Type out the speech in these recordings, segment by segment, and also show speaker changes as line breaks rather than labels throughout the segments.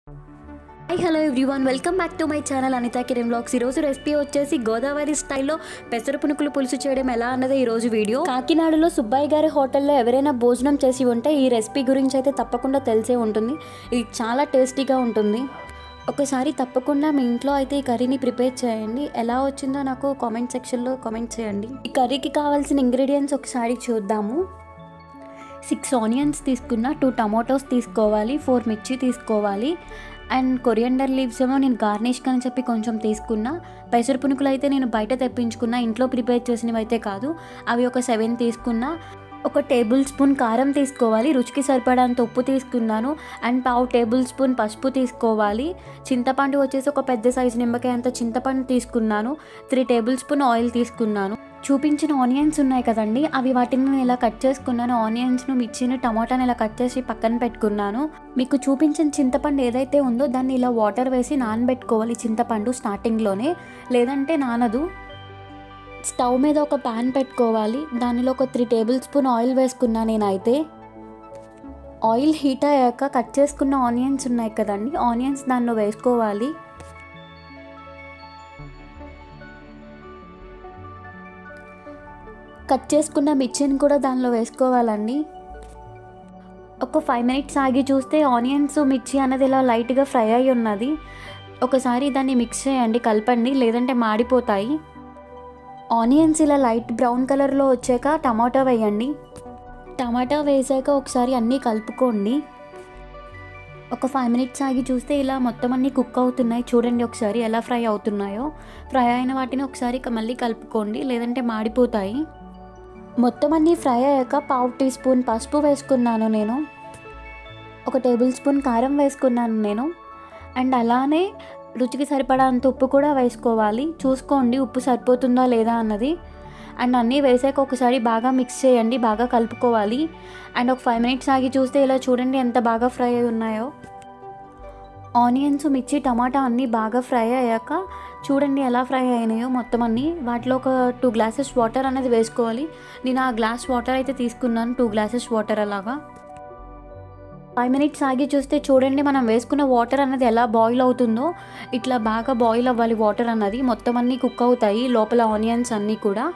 hi hello everyone welcome back to my channel Anitha Kiran blogs ఈరోజు recipe వచ్చేసి గోదావరి స్టైల్లో పెసర పునుకులు పులుసు చేయడం ఎలా అన్నది ఈరోజు వీడియో కాకినాడలో సుబ్బయ్య గారి హోటల్లో ఎవరైనా భోజనం చేసి ఉంటే ఈ రెసిపీ గురించి అయితే తప్పకుండా తెలిసే ఉంటుంది ఇది చాలా టేస్టీగా ఉంటుంది ఒకసారి తప్పకుండా మీ ఇంట్లో అయితే ఈ కర్రీని ప్రిపేర్ చేయండి ఎలా వచ్చిందో నాకు కామెంట్ సెక్షన్లో కామెంట్ చేయండి ఈ కర్రీకి కావాల్సిన ఇంగ్రీడియంట్స్ ఒకసారి చూద్దాము సిక్స్ ఆనియన్స్ తీసుకున్న టూ టమాటోస్ తీసుకోవాలి ఫోర్ మిర్చి తీసుకోవాలి అండ్ కొరియండర్ లీవ్స్ ఏమో నేను గార్నిష్ అని చెప్పి కొంచెం తీసుకున్నా పెసర పునుకులు అయితే నేను బయట తెప్పించుకున్నా ఇంట్లో ప్రిపేర్ చేసినవి అయితే కాదు అవి ఒక సెవెన్ తీసుకున్నా ఒక టేబుల్ స్పూన్ కారం తీసుకోవాలి రుచికి సరిపడంత ఉప్పు తీసుకున్నాను అండ్ పావు టేబుల్ స్పూన్ పసుపు తీసుకోవాలి చింతపండు వచ్చేసి ఒక పెద్ద సైజు నిమ్మకాయ అంత చింతపండు తీసుకున్నాను త్రీ టేబుల్ స్పూన్ ఆయిల్ తీసుకున్నాను చూపించిన ఆనియన్స్ ఉన్నాయి కదండి అవి వాటిని నేను ఇలా కట్ చేసుకున్నాను ఆనియన్స్ను మిర్చిని టమాటాని ఇలా కట్ చేసి పక్కన పెట్టుకున్నాను మీకు చూపించిన చింతపండు ఏదైతే ఉందో దాన్ని ఇలా వాటర్ వేసి నానబెట్టుకోవాలి చింతపండు స్టార్టింగ్లోనే లేదంటే నానదు స్టవ్ మీద ఒక ప్యాన్ పెట్టుకోవాలి దానిలో ఒక త్రీ టేబుల్ స్పూన్ ఆయిల్ వేసుకున్నా నేనైతే ఆయిల్ హీట్ అయ్యాక కట్ చేసుకున్న ఆనియన్స్ ఉన్నాయి కదండి ఆనియన్స్ దానిలో వేసుకోవాలి కట్ చేసుకున్న మిర్చిని కూడా దానిలో వేసుకోవాలండి ఒక ఫైవ్ మినిట్స్ ఆగి చూస్తే ఆనియన్స్ మిర్చి అనేది ఇలా లైట్గా ఫ్రై అయి ఉన్నది ఒకసారి దాన్ని మిక్స్ చేయండి కలపండి లేదంటే మాడిపోతాయి ఆనియన్స్ ఇలా లైట్ బ్రౌన్ కలర్లో వచ్చాక టమాటా వేయండి టమాటా వేసాక ఒకసారి అన్నీ కలుపుకోండి ఒక ఫైవ్ మినిట్స్ ఆగి చూస్తే ఇలా మొత్తం అన్నీ కుక్ అవుతున్నాయి చూడండి ఒకసారి ఎలా ఫ్రై అవుతున్నాయో ఫ్రై అయిన వాటిని ఒకసారి మళ్ళీ కలుపుకోండి లేదంటే మాడిపోతాయి మొత్తం అన్నీ ఫ్రై అయ్యాక పావు టీ స్పూన్ పసుపు వేసుకున్నాను నేను ఒక టేబుల్ స్పూన్ కారం వేసుకున్నాను నేను అండ్ అలానే రుచికి సరిపడా అంత ఉప్పు కూడా వేసుకోవాలి చూసుకోండి ఉప్పు సరిపోతుందా లేదా అన్నది అండ్ అన్నీ వేసాక ఒకసారి బాగా మిక్స్ చేయండి బాగా కలుపుకోవాలి అండ్ ఒక ఫైవ్ మినిట్స్ ఆగి చూస్తే ఇలా చూడండి ఎంత బాగా ఫ్రై అయి ఉన్నాయో ఆనియన్స్ మిర్చి టమాటా అన్నీ బాగా ఫ్రై అయ్యాక చూడండి ఎలా ఫ్రై అయినాయో మొత్తం అన్నీ వాటిలో ఒక టూ గ్లాసెస్ వాటర్ అనేది వేసుకోవాలి నేను ఆ గ్లాస్ వాటర్ అయితే తీసుకున్నాను టూ గ్లాసెస్ వాటర్ అలాగా ఫైవ్ మినిట్స్ ఆగి చూస్తే చూడండి మనం వేసుకున్న వాటర్ అన్నది ఎలా బాయిల్ అవుతుందో ఇట్లా బాగా బాయిల్ అవ్వాలి వాటర్ అన్నది మొత్తం అన్నీ కుక్ అవుతాయి లోపల ఆనియన్స్ అన్నీ కూడా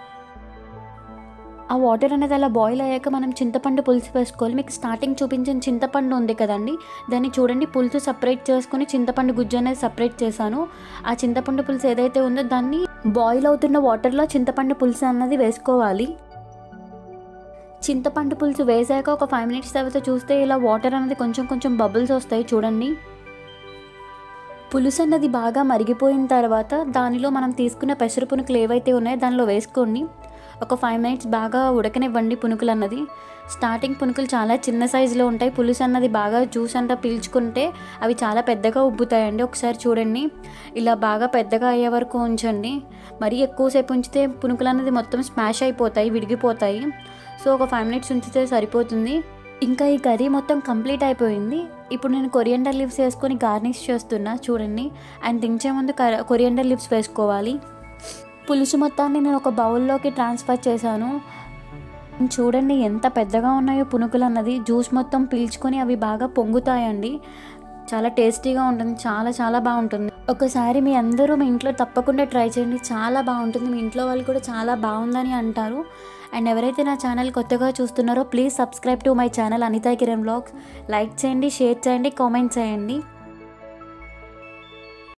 ఆ వాటర్ అనేది అలా బాయిల్ అయ్యాక మనం చింతపండు పులుసు వేసుకోవాలి మీకు స్టార్టింగ్ చూపించిన చింతపండు ఉంది కదండి దాన్ని చూడండి పులుసు సపరేట్ చేసుకుని చింతపండు గుజ్జు అనేది సపరేట్ చేశాను ఆ చింతపండు పులుసు ఏదైతే ఉందో దాన్ని బాయిల్ అవుతున్న వాటర్లో చింతపండు పులుసు అన్నది వేసుకోవాలి చింతపండు పులుసు వేసాక ఒక ఫైవ్ మినిట్స్ తర్వాత చూస్తే ఇలా వాటర్ అనేది కొంచెం కొంచెం బబుల్స్ వస్తాయి చూడండి పులుసు అన్నది బాగా మరిగిపోయిన తర్వాత దానిలో మనం తీసుకున్న పెసర పునుకులు ఏవైతే ఉన్నాయో దానిలో వేసుకోండి ఒక ఫైవ్ మినిట్స్ బాగా ఉడకనివ్వండి పునుకులు అన్నది స్టార్టింగ్ పునుకులు చాలా చిన్న సైజులో ఉంటాయి పులుసు అన్నది బాగా జ్యూస్ అంతా పీల్చుకుంటే అవి చాలా పెద్దగా ఉబ్బుతాయండి ఒకసారి చూడండి ఇలా బాగా పెద్దగా అయ్యే వరకు ఉంచండి మరీ ఎక్కువసేపు ఉంచితే పునుకులు అన్నది మొత్తం స్మాష్ అయిపోతాయి విడిగిపోతాయి సో ఒక ఫైవ్ మినిట్స్ ఉంచితే సరిపోతుంది ఇంకా ఈ కర్రీ మొత్తం కంప్లీట్ అయిపోయింది ఇప్పుడు నేను కొరియండర్ లీవ్స్ వేసుకొని గార్నిష్ చేస్తున్నా చూడండి అండ్ దించే ముందు కొరియండర్ లీవ్స్ వేసుకోవాలి పులుసు మొత్తాన్ని నేను ఒక బౌల్లోకి ట్రాన్స్ఫర్ చేశాను చూడండి ఎంత పెద్దగా ఉన్నాయో పునుకులు అన్నది జ్యూస్ మొత్తం పీల్చుకొని అవి బాగా పొంగుతాయండి చాలా టేస్టీగా ఉంటుంది చాలా చాలా బాగుంటుంది ఒకసారి మీ అందరూ మీ ఇంట్లో తప్పకుండా ట్రై చేయండి చాలా బాగుంటుంది మీ ఇంట్లో వాళ్ళు కూడా చాలా బాగుందని అంటారు అండ్ ఎవరైతే నా ఛానల్ కొత్తగా చూస్తున్నారో please subscribe to my channel Anitha Kiran blogs like చేయండి షేర్ చేయండి కామెంట్ చేయండి